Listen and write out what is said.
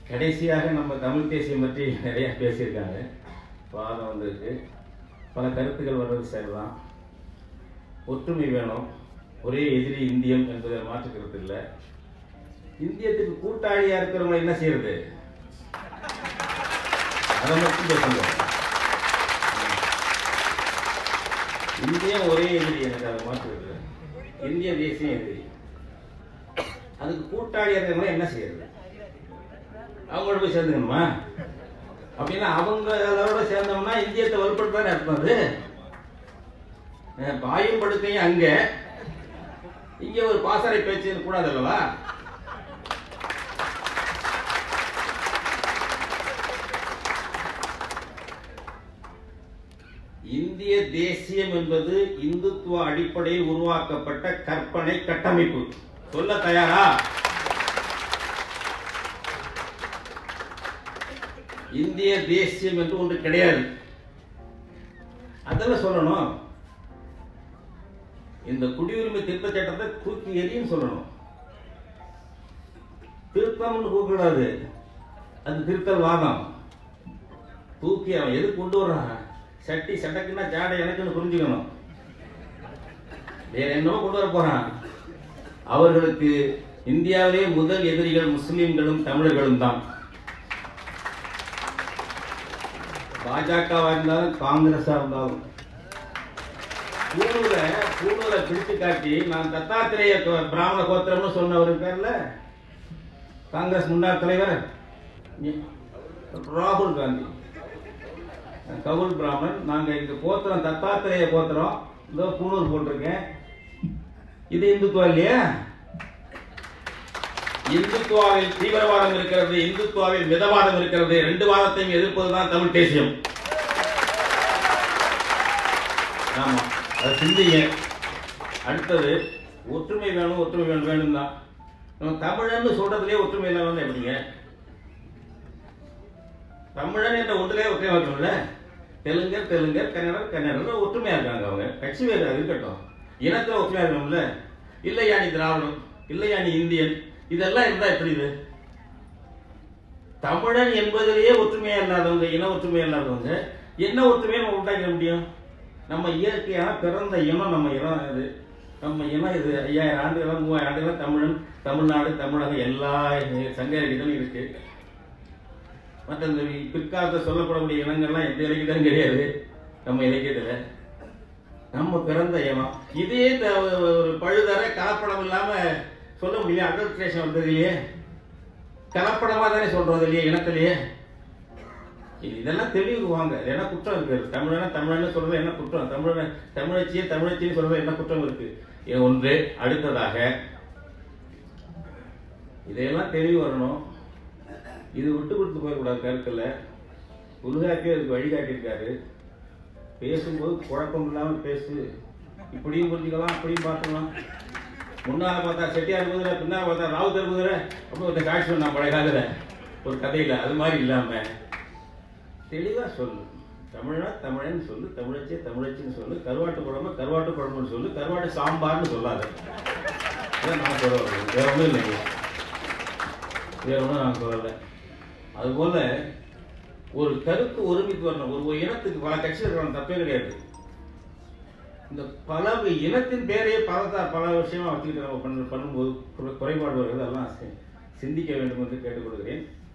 கடைசியாக நம்ம தமிழ் தேசியம் பற்றி நிறைய பேசியிருக்காங்க வாதம் வந்திருக்கு பல கருத்துக்கள் வர்றது சரிதான் ஒற்றுமை வேணும் ஒரே எதிரி இந்தியம் என்பதில் மாற்று கருத்து இல்லை இந்தியத்துக்கு கூட்டாளியா இருக்கிறவங்க என்ன செய்யறது அதை மட்டும் பேசுங்க இந்தியம் ஒரே எதிரி எனக்கு அதை மாற்று இல்லை இந்திய தேசியம் எதிரி அதுக்கு கூட்டாளியா இருக்கிறவங்க என்ன செய்யறது அவங்களோட போய் சேர்ந்துக்கணுமா அப்படின்னா அவங்க அதோட சேர்ந்தோம்னா இந்தியத்தை வலுப்படுத்தானே அர்த்தம் அது அஹ் பாயும் படுக்கையும் அங்க இங்க ஒரு பாசறை பேச்சு கூடாது அல்லவா இந்திய தேசியம் என்பது இந்துத்துவ அடிப்படையில் உருவாக்கப்பட்ட கற்பனை கட்டமைப்பு சொல்ல தயாரா இந்திய தேசியம் என்று ஒன்று கிடையாது அதெல்லாம் சொல்லணும் இந்த குடியுரிமை திருத்த சட்டத்தை தூக்கி எறியும் சொல்லணும் திருத்தம்னு கூப்பிடாது அது திருத்தல் வாதம் தூக்கி அவன் எது கொண்டு வர்றான் சட்டி சட்டக்குன்னா ஜாடை எனக்குன்னு புரிஞ்சுக்கணும் வேற என்னவோ கொண்டு வர போறான் அவர்களுக்கு இந்தியாவிலே முதல் எதிரிகள் முஸ்லிம்களும் தமிழர்களும் தான் பாஜகவா இருந்தாலும் காங்கிரஸா இருந்தாலும் பூணூரை பூணூரை பிடிச்சு காட்டி நான் தத்தாத்திரேய கோ- பிராமண கோத்திரம்னு சொன்னவர் இருக்கார்ல காங்கிரஸ் முன்னாள் தலைவர் இ- ராகுல் காந்தி கவுல் பிராமணன் நாங்க இந்த கோத்திரம் தத்தாத்திரேய கோத்திரம் இதோ பூணூர் போட்டிருக்கேன் இது இந்துத்துவா இல்லையா இந்துத்துவாவில் தீவிரவாதம் இருக்கிறது இந்துத்துவாவில் மிதவாதம் இருக்கிறது ரெண்டு வாதத்தையும் எதிர்ப்பதுதான் தமிழ் தேசியம் ஆமா அது சிந்திங்க அடுத்தது ஒற்றுமை வேணும் ஒற்றுமை வேணும் வேணும் தான் நம்ம தமிழன்னு சொல்றதுலயே ஒற்றுமை இல்லாம இருந்தா எப்படிங்க தமிழன் என்ற ஒன்றிலே ஒற்றுமை இருக்கணும்ல தெலுங்கர் தெலுங்கர் கன்னடர் கன்னடர் ஒற்றுமையா இருக்காங்க அவங்க கட்சி வேறு அது இருக்கட்டும் இனத்துல ஒற்றுமையா இருக்கணும்ல இல்லையா நீ திராவிடம் இல்லையா நீ இந்தியன் இதெல்லாம் இருந்தா எப்படி இது தமிழன் என்பதிலேயே ஒற்றுமையா இல்லாதவங்க இன ஒற்றுமையா இல்லாதவங்க என்ன ஒற்றுமையை நம்ம உண்டாக்க முடியும் நம்ம இயற்கையான பிறந்த இனம் நம்ம இனம் இது நம்ம இனம் இது ஐயாயிரம் ஆண்டுகளா மூவாயிரம் ஆண்டுகளா தமிழன் தமிழ்நாடு தமிழகம் எல்லா சங்க இலக்கியத்திலும் இருக்கு மற்ற இந்த பிற்காலத்தில் சொல்லப்படக்கூடிய இனங்கள்லாம் எந்த இலக்கியத்திலும் கிடையாது நம்ம இலக்கியத்துல நம்ம பிறந்த இனம் இதே த- ஒரு பழுதர கலப்படம் இல்லாம சொல்ல முடியல அடல்ட்ரேஷன் வந்தது இல்லையே கலப்படமா தானே சொல்றது இல்லையே இனத்திலேயே இது இதெல்லாம் தெளிவுக்கு வாங்க இது என்ன குற்றம் இருக்கு தமிழனா தமிழன்னு சொல்றது என்ன குற்றம் தமிழன தமிழச்சியே தமிழச்சின்னு சொல்றது என்ன குற்றம் இருக்கு இது ஒன்று அடுத்ததாக இதையெல்லாம் தெளிவு வரணும் இது விட்டு கொடுத்து போயிடக்கூடாது கருத்துல உருகாக்கே அதுக்கு வழிகாட்டியிருக்காரு பேசும்போது குழப்பம் இல்லாம பேசு இப்படியும் புரிஞ்சுக்கலாம் அப்படியும் பார்த்துக்கலாம் முன்னால பார்த்தா செட்டியார் குதிரை பின்னால பார்த்தா ராவுத்தர் குதிரை அப்படின்னு ஒரு காட்சி சொன்னான் பழைய காலத்துல ஒரு கதையில அது மாதிரி இல்லாம தெளிவா சொல்லு தமிழனா தமிழன் சொல்லு தமிழச்சே தமிழச்சின்னு சொல்லு கருவாட்டு குழம்பு கருவாட்டு குழம்புன்னு சொல்லு கருவாட்டு சாம்பார்னு சொல்லாத இதான் நான் சொல்ல வரேன் வேற ஒன்றும் இல்லைங்க வேற ஒன்றும் நான் சொல்லலை அதுபோல ஒரு கருத்து ஒருமித்து வரணும் ஒரு ஒரு இனத்துக்கு பல கட்சியில் இருக்கணும் தப்பே கிடையாது இந்த பல இனத்தின் பேரையே பல பல விஷயமா வச்சுக்கிட்டு நம்ம பண்ண பண்ணும்போது குறை- குறைபாடு வருகிறது அதெல்லாம் சி- சிந்திக்க வேண்டும் என்று கேட்டுக்கொள்கிறேன்